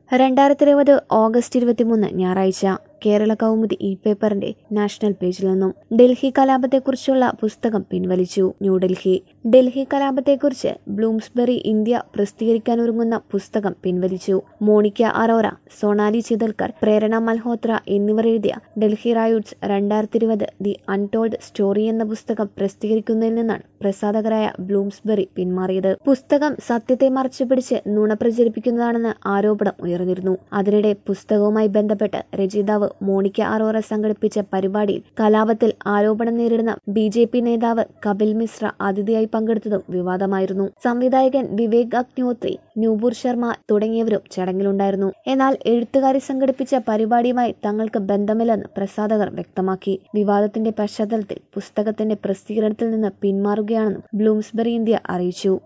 രണ്ടായിരത്തി ഇരുപത് ഓഗസ്റ്റ് ഇരുപത്തിമൂന്ന് ഞായറാഴ്ച കേരള കൗമുദി ഇ പേപ്പറിന്റെ നാഷണൽ പേജിൽ നിന്നും ഡൽഹി കലാപത്തെക്കുറിച്ചുള്ള പുസ്തകം പിൻവലിച്ചു ന്യൂഡൽഹി ഡൽഹി കലാപത്തെക്കുറിച്ച് ബ്ലൂംസ്ബെറി ഇന്ത്യ പ്രസിദ്ധീകരിക്കാനൊരുങ്ങുന്ന പുസ്തകം പിൻവലിച്ചു മോണിക്ക അറോറ സൊണാലി ചിതൽക്കർ പ്രേരണ മൽഹോത്ര എന്നിവർ എഴുതിയ ഡൽഹി റയോട്സ് രണ്ടായിരത്തി ഇരുപത് ദി അൺടോൾഡ് സ്റ്റോറി എന്ന പുസ്തകം പ്രസിദ്ധീകരിക്കുന്നതിൽ നിന്നാണ് പ്രസാധകരായ ബ്ലൂംസ്ബെറി പിന്മാറിയത് പുസ്തകം സത്യത്തെ മറച്ചുപിടിച്ച് നുണ പ്രചരിപ്പിക്കുന്നതാണെന്ന് ആരോപണം ഉയർന്നിരുന്നു അതിനിടെ പുസ്തകവുമായി ബന്ധപ്പെട്ട് രചയിതാവ് മോണിക്ക അറോറ സംഘടിപ്പിച്ച പരിപാടിയിൽ കലാപത്തിൽ ആരോപണം നേരിടുന്ന ബി ജെ പി നേതാവ് കപിൽ മിശ്ര അതിഥിയായി പങ്കെടുത്തതും വിവാദമായിരുന്നു സംവിധായകൻ വിവേക് അഗ്നിഹോത്രി നൂപൂർ ശർമ്മ തുടങ്ങിയവരും ചടങ്ങിലുണ്ടായിരുന്നു എന്നാൽ എഴുത്തുകാരി സംഘടിപ്പിച്ച പരിപാടിയുമായി തങ്ങൾക്ക് ബന്ധമില്ലെന്ന് പ്രസാധകർ വ്യക്തമാക്കി വിവാദത്തിന്റെ പശ്ചാത്തലത്തിൽ പുസ്തകത്തിന്റെ പ്രസിദ്ധീകരണത്തിൽ നിന്ന് പിന്മാറുകയാണെന്നും ബ്ലൂംസ്ബെറി ഇന്ത്യ അറിയിച്ചു